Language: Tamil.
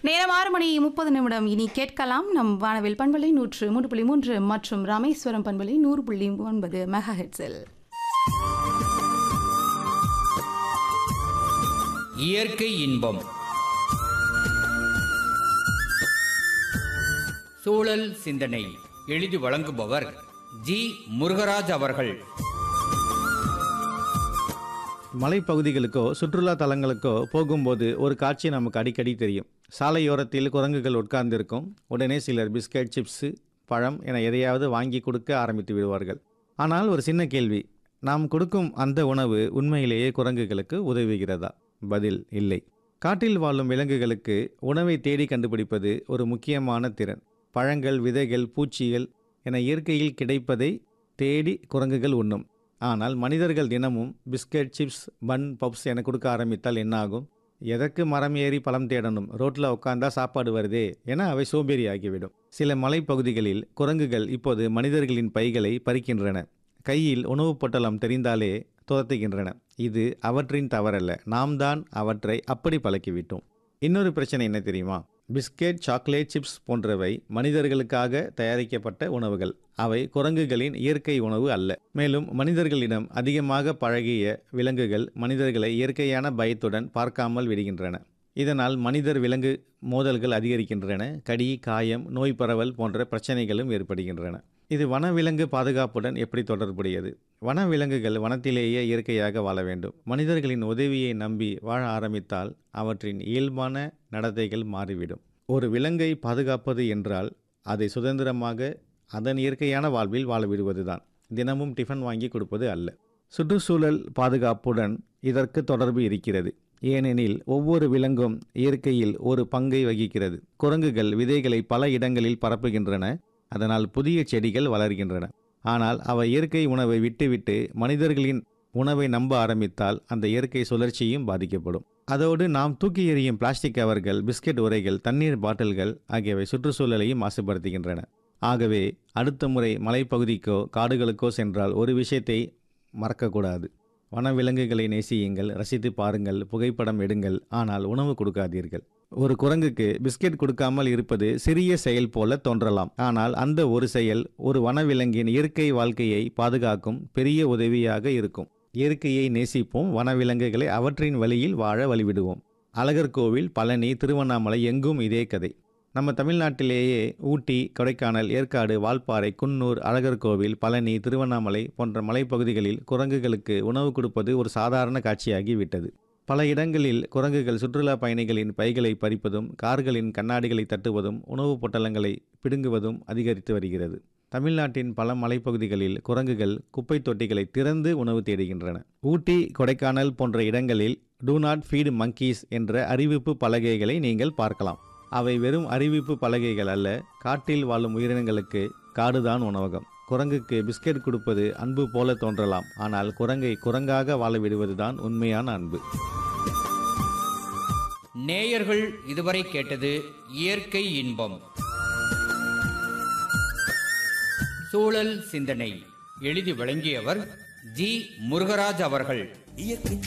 நேரம் ஆறு மணி முப்பது நிமிடம் இனி கேட்கலாம் நம் வானவில் பண்பலை நூற்று மூன்று புள்ளி மூன்று மற்றும் ராமேஸ்வரம் பண்பலை நூறு புள்ளி ஒன்பது மெகா ஹெட்ஸில் இயற்கை இன்பம் சூழல் சிந்தனை எழுதி வழங்குபவர் ஜி முருகராஜ் அவர்கள் மலைப்பகுதிகளுக்கோ சுற்றுலா தலங்களுக்கோ போகும்போது ஒரு காட்சி நமக்கு அடிக்கடி தெரியும் சாலையோரத்தில் குரங்குகள் உட்கார்ந்திருக்கும் உடனே சிலர் பிஸ்கட் சிப்ஸு பழம் என எதையாவது வாங்கி கொடுக்க ஆரம்பித்து விடுவார்கள் ஆனால் ஒரு சின்ன கேள்வி நாம் கொடுக்கும் அந்த உணவு உண்மையிலேயே குரங்குகளுக்கு உதவுகிறதா பதில் இல்லை காட்டில் வாழும் விலங்குகளுக்கு உணவை தேடி கண்டுபிடிப்பது ஒரு முக்கியமான திறன் பழங்கள் விதைகள் பூச்சிகள் என இயற்கையில் கிடைப்பதை தேடி குரங்குகள் உண்ணும் ஆனால் மனிதர்கள் தினமும் பிஸ்கட் சிப்ஸ் பன் பப்ஸ் என கொடுக்க ஆரம்பித்தால் என்ன ஆகும் எதற்கு மரம் ஏறி பழம் தேடணும் ரோட்டில் உட்காந்தா சாப்பாடு வருதே என அவை சோம்பேறி ஆகிவிடும் சில மலைப்பகுதிகளில் குரங்குகள் இப்போது மனிதர்களின் பைகளை பறிக்கின்றன கையில் உணவுப் பொட்டலம் தெரிந்தாலே துரத்துகின்றன இது அவற்றின் தவறல்ல நாம் தான் அவற்றை அப்படி பழக்கிவிட்டோம் இன்னொரு பிரச்சனை என்ன தெரியுமா பிஸ்கெட் சாக்லேட் சிப்ஸ் போன்றவை மனிதர்களுக்காக தயாரிக்கப்பட்ட உணவுகள் அவை குரங்குகளின் இயற்கை உணவு அல்ல மேலும் மனிதர்களிடம் அதிகமாக பழகிய விலங்குகள் மனிதர்களை இயற்கையான பயத்துடன் பார்க்காமல் விடுகின்றன இதனால் மனிதர் விலங்கு மோதல்கள் அதிகரிக்கின்றன கடி காயம் நோய் பரவல் போன்ற பிரச்சனைகளும் ஏற்படுகின்றன இது வனவிலங்கு பாதுகாப்புடன் எப்படி தொடர்புடையது வனவிலங்குகள் வனத்திலேயே இயற்கையாக வாழ வேண்டும் மனிதர்களின் உதவியை நம்பி வாழ ஆரம்பித்தால் அவற்றின் இயல்பான நடத்தைகள் மாறிவிடும் ஒரு விலங்கை பாதுகாப்பது என்றால் அதை சுதந்திரமாக அதன் இயற்கையான வாழ்வில் வாழ விடுவதுதான் தினமும் டிஃபன் வாங்கி கொடுப்பது அல்ல சுற்றுச்சூழல் பாதுகாப்புடன் இதற்கு தொடர்பு இருக்கிறது ஏனெனில் ஒவ்வொரு விலங்கும் இயற்கையில் ஒரு பங்கை வகிக்கிறது குரங்குகள் விதைகளை பல இடங்களில் பரப்புகின்றன அதனால் புதிய செடிகள் வளர்கின்றன ஆனால் அவை இயற்கை உணவை விட்டுவிட்டு மனிதர்களின் உணவை நம்ப ஆரம்பித்தால் அந்த இயற்கை சுழற்சியும் பாதிக்கப்படும் அதோடு நாம் தூக்கி எறியும் பிளாஸ்டிக் கவர்கள் பிஸ்கட் உரைகள் தண்ணீர் பாட்டில்கள் ஆகியவை சுற்றுச்சூழலையும் மாசுபடுத்துகின்றன ஆகவே அடுத்த முறை மலைப்பகுதிக்கோ காடுகளுக்கோ சென்றால் ஒரு விஷயத்தை மறக்கக்கூடாது வனவிலங்குகளை நேசியுங்கள் ரசித்து பாருங்கள் புகைப்படம் எடுங்கள் ஆனால் உணவு கொடுக்காதீர்கள் ஒரு குரங்குக்கு பிஸ்கெட் கொடுக்காமல் இருப்பது சிறிய செயல் போல தோன்றலாம் ஆனால் அந்த ஒரு செயல் ஒரு வனவிலங்கின் இயற்கை வாழ்க்கையை பாதுகாக்கும் பெரிய உதவியாக இருக்கும் இயற்கையை நேசிப்போம் வனவிலங்குகளை அவற்றின் வழியில் வாழ வழிவிடுவோம் அழகர் கோவில் பழனி திருவண்ணாமலை எங்கும் இதே கதை நம்ம தமிழ்நாட்டிலேயே ஊட்டி கொடைக்கானல் ஏற்காடு வால்பாறை குன்னூர் அழகர் கோவில் பழனி திருவண்ணாமலை போன்ற மலைப்பகுதிகளில் குரங்குகளுக்கு உணவு கொடுப்பது ஒரு சாதாரண காட்சியாகி விட்டது பல இடங்களில் குரங்குகள் சுற்றுலா பயணிகளின் பைகளை பறிப்பதும் கார்களின் கண்ணாடிகளை தட்டுவதும் உணவுப் பொட்டலங்களை பிடுங்குவதும் அதிகரித்து வருகிறது தமிழ்நாட்டின் பல மலைப்பகுதிகளில் குரங்குகள் குப்பை தொட்டிகளை திறந்து உணவு தேடுகின்றன ஊட்டி கொடைக்கானல் போன்ற இடங்களில் டூ நாட் ஃபீட் monkeys என்ற அறிவிப்பு பலகைகளை நீங்கள் பார்க்கலாம் அவை வெறும் அறிவிப்பு பலகைகள் அல்ல காட்டில் வாழும் உயிரினங்களுக்கு காடுதான் உணவகம் குரங்குக்கு பிஸ்கெட் கொடுப்பது அன்பு போல தோன்றலாம் ஆனால் குரங்கை குரங்காக வாழ விடுவதுதான் உண்மையான அன்பு நேயர்கள் இதுவரை கேட்டது இயற்கை இன்பம் சூழல் சிந்தனை எழுதி வழங்கியவர் ஜி முருகராஜ் அவர்கள் இயற்கை